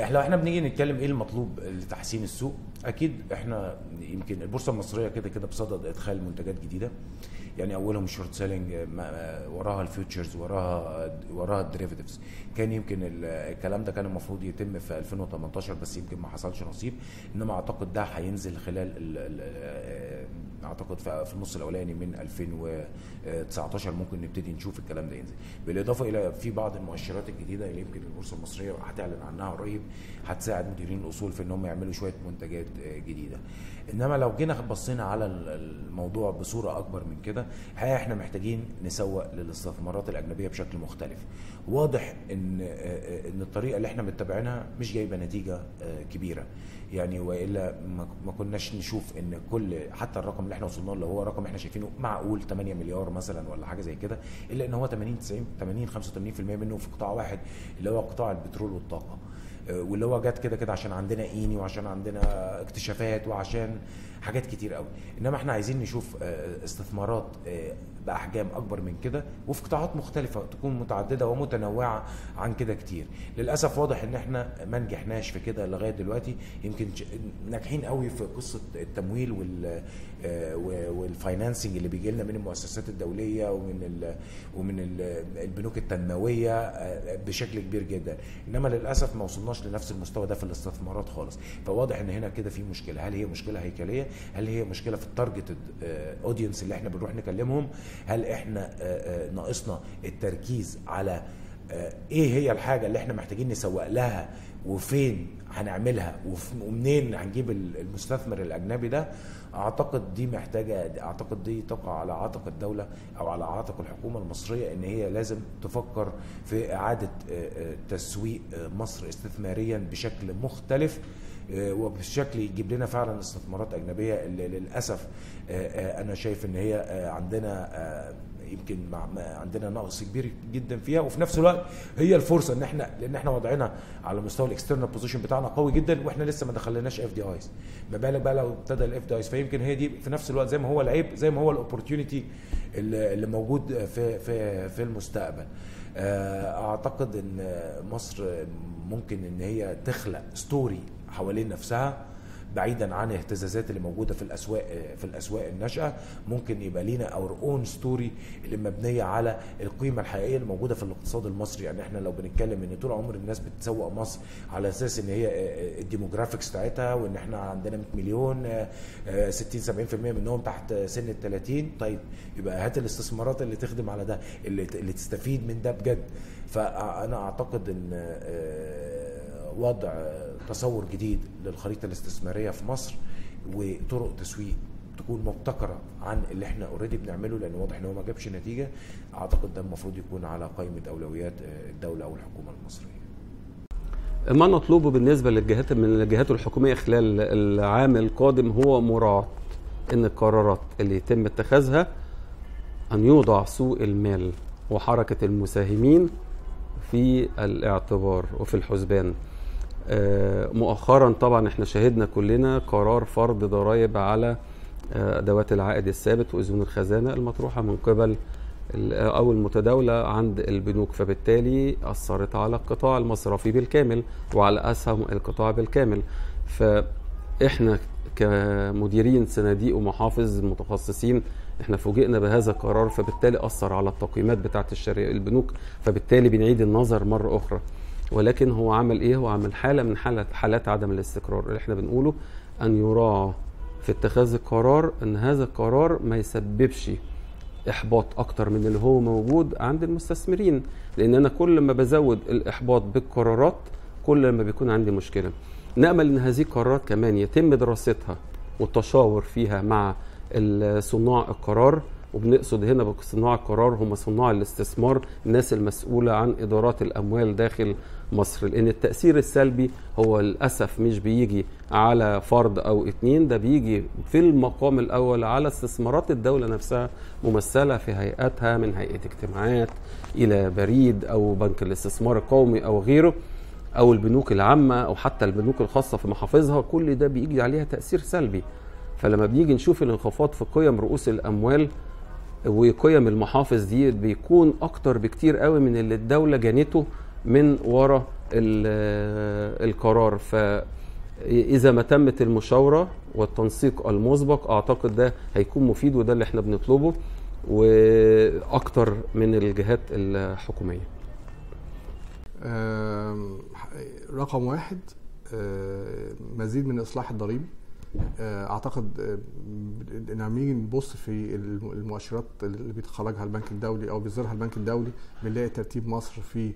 احنا لو احنا بنيجي نتكلم ايه المطلوب لتحسين السوق اكيد احنا يمكن البورصه المصريه كده كده بصدد ادخال منتجات جديده يعني اولهم الشورت سيلينج وراها الفيوتشرز وراها وراها الديريفيتيفز كان يمكن ال- الكلام ده كان المفروض يتم في 2018 بس يمكن ما حصلش نصيب انما اعتقد ده هينزل خلال ال- ال- اعتقد في في النص الاولاني من 2019 ممكن نبتدي نشوف الكلام ده ينزل بالاضافه الى في بعض المؤشرات الجديده اللي يمكن البورصه المصريه هتعلن عنها قريب هتساعد مديرين الاصول في ان هم يعملوا شويه منتجات آه، جديده انما لو جينا بصينا على ال- الموضوع بصوره اكبر من كده الحقيقه احنا محتاجين نسوق للاستثمارات الاجنبيه بشكل مختلف واضح ان آه، آه، ان الطريقه اللي احنا متبعينها مش جايبه نتيجه آه، كبيره يعني والا ما- ما كناش نشوف ان كل حتى الرقم اللي احنا وصلنا له اللي هو رقم احنا شايفينه معقول 8 مليار مثلا ولا حاجه زي كده الا ان هو 80 90 80 85% منه في قطاع واحد اللي هو قطاع البترول والطاقه آه، واللي هو جت كده كده عشان عندنا ايني وعشان عندنا اكتشافات وعشان حاجات كتير قوي انما احنا عايزين نشوف آه، استثمارات آه، باحجام اكبر من كده وفي قطاعات مختلفه تكون متعدده ومتنوعه عن كده كتير للاسف واضح ان احنا ما نجحناش في كده لغايه دلوقتي يمكن ش- ناجحين قوي في قصه التمويل وال آه، و- والفاينانسنج اللي بيجي لنا من المؤسسات الدوليه ومن ال ومن ال- البنوك التنمويه آه، بشكل كبير جدا انما للاسف ما وصلناش لنفس المستوى ده في الاستثمارات خالص فواضح ان هنا كده في مشكله هل هي مشكله هيكليه هل هي مشكله في التارجتد اودينس اللي احنا بنروح نكلمهم هل احنا آه، آه، ناقصنا التركيز على آه، ايه هي الحاجه اللي احنا محتاجين نسوق لها وفين هنعملها وف- ومنين هنجيب ال- المستثمر الاجنبي ده اعتقد دي محتاجه اعتقد دي تقع على عاتق الدوله او على عاتق الحكومه المصريه ان هي لازم تفكر في اعاده آه، آه، تسويق آه، مصر استثماريا بشكل مختلف آه، وبشكل يجيب لنا فعلا استثمارات اجنبيه اللي للاسف آه، آه، انا شايف ان هي آه، عندنا آه، يمكن مع مع- عندنا نقص كبير جدا فيها وفي نفس الوقت هي الفرصه ان احنا لان احنا وضعنا على مستوى الاكسترنال بوزيشن بتاعنا قوي جدا واحنا لسه ما دخلناش اف دي ايز ما بالك بقى لو ابتدى الاف دي ايز فيمكن هي دي في نفس الوقت زي ما هو العيب زي ما هو الاوبورتيونيتي اللي اللي موجود في في في المستقبل آه، اعتقد ان مصر ممكن ان هي تخلق ستوري حوالين نفسها بعيدا عن الاهتزازات اللي موجوده في الاسواق في الاسواق الناشئه ممكن يبقى لينا اور اون ستوري اللي مبنيه على القيمه الحقيقيه اللي موجوده في الاقتصاد المصري يعني احنا لو بنتكلم ان طول عمر الناس بتسوق مصر على اساس ان هي الديموغرافيكس بتاعتها وان احنا عندنا 100 مليون آه، آه، 60 70% منهم تحت سن ال 30 طيب يبقى هات الاستثمارات اللي تخدم على ده اللي اللي تستفيد من ده بجد فانا اعتقد ان آه، وضع تصور جديد للخريطه الاستثماريه في مصر وطرق تسويق تكون مبتكره عن اللي احنا اوريدي بنعمله لان واضح ان هو ما جابش نتيجه اعتقد ده المفروض يكون على قائمه اولويات آه، الدوله او الحكومه المصريه ما نطلبه بالنسبه للجهات من الجهات الحكوميه خلال العام القادم هو مراعاه ان القرارات اللي يتم اتخاذها ان يوضع سوق المال وحركه المساهمين في الاعتبار وفي الحسبان آه، مؤخرا طبعا احنا شهدنا كلنا قرار فرض ضرائب على آه، ادوات العائد الثابت واذون الخزانه المطروحه من قبل ال- او المتداوله عند البنوك فبالتالي اثرت على القطاع المصرفي بالكامل وعلى اسهم القطاع بالكامل فاحنا كمديرين صناديق ومحافظ متخصصين احنا فوجئنا بهذا القرار فبالتالي اثر على التقييمات بتاعه الشركة البنوك فبالتالي بنعيد النظر مره اخرى ولكن هو عمل ايه هو عمل حاله من حالات حالات عدم الاستقرار اللي احنا بنقوله ان يراعى في اتخاذ القرار ان هذا القرار ما يسببش احباط اكتر من اللي هو موجود عند المستثمرين لان انا كل ما بزود الاحباط بالقرارات كل ما بيكون عندي مشكله نامل ان هذه القرارات كمان يتم دراستها والتشاور فيها مع ال- صناع القرار وبنقصد هنا بصناع القرار هم صناع الاستثمار الناس المسؤولة عن إدارات الأموال داخل مصر لأن التأثير السلبي هو للأسف مش بيجي على فرد أو اتنين ده بيجي في المقام الأول على استثمارات الدولة نفسها ممثلة في هيئاتها من هيئة اجتماعات إلى بريد أو بنك الاستثمار القومي أو غيره أو البنوك العامة أو حتى البنوك الخاصة في محافظها كل ده بيجي عليها تأثير سلبي فلما بنيجي نشوف الانخفاض في قيم رؤوس الأموال وقيم المحافظ دي بيكون اكتر بكتير قوي من اللي الدوله جنته من وراء ال- القرار فاذا ما تمت المشاوره والتنسيق المسبق اعتقد ده هيكون مفيد وده اللي احنا بنطلبه واكتر من الجهات الحكوميه آم، رقم واحد آه، مزيد من الاصلاح الضريبي آه، اعتقد آه، ان لما نيجي نبص في الم- المؤشرات اللي بيتخرجها البنك الدولي او بيصدرها البنك الدولي بنلاقي ترتيب مصر في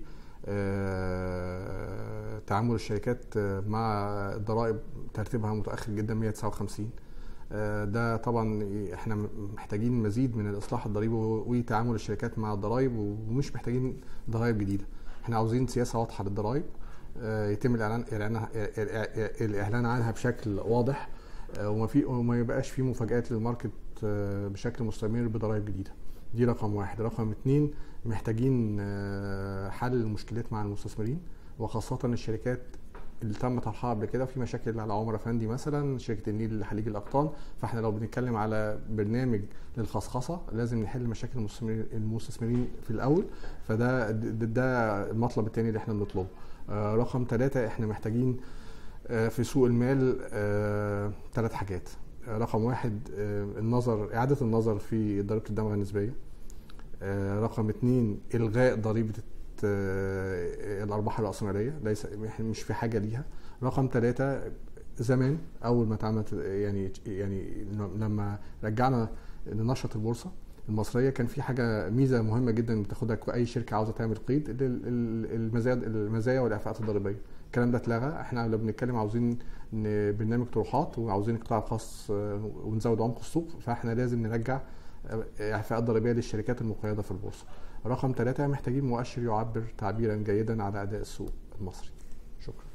آه، تعامل الشركات آه، مع الضرائب ترتيبها متاخر جدا 159 آه، ده طبعا احنا محتاجين مزيد من الاصلاح الضريبي وتعامل الشركات مع الضرائب ومش محتاجين ضرائب جديده احنا عاوزين سياسه واضحه للضرائب آه، يتم الاعلان اعلانها الاعلان عنها بشكل واضح آه، وما في وما يبقاش في مفاجات للماركت آه، بشكل مستمر بضرائب جديده دي رقم واحد رقم اتنين محتاجين آه، حل المشكلات مع المستثمرين وخاصة الشركات اللي تم طرحها قبل كده في مشاكل على عمر افندي مثلا شركه النيل لخليج الاقطان فاحنا لو بنتكلم على برنامج للخصخصه لازم نحل مشاكل المستثمرين المستثمرين في الاول فده ده, ده المطلب الثاني اللي احنا بنطلبه آه، رقم ثلاثة احنا محتاجين آه، في سوق المال ثلاث حاجات آه، رقم واحد آه، النظر اعاده النظر في ضريبه الدمغه النسبيه آه، رقم اثنين الغاء ضريبه آه، الارباح الراسماليه ليس إحنا مش في حاجه ليها رقم ثلاثة زمان اول ما اتعملت يعني يعني لما رجعنا ننشط البورصه المصريه كان في حاجه ميزه مهمه جدا بتاخدها في اي شركه عاوزه تعمل قيد اللي ال- ال- المزايا المزايا والاعفاءات الضريبيه الكلام ده اتلغى احنا لو بنتكلم عاوزين ن- برنامج طروحات وعاوزين القطاع الخاص آه، ونزود عمق السوق فاحنا لازم نرجع آه، اعفاءات ضريبيه للشركات المقيده في البورصه رقم ثلاثة محتاجين مؤشر يعبر تعبيرا جيدا على اداء السوق المصري شكرا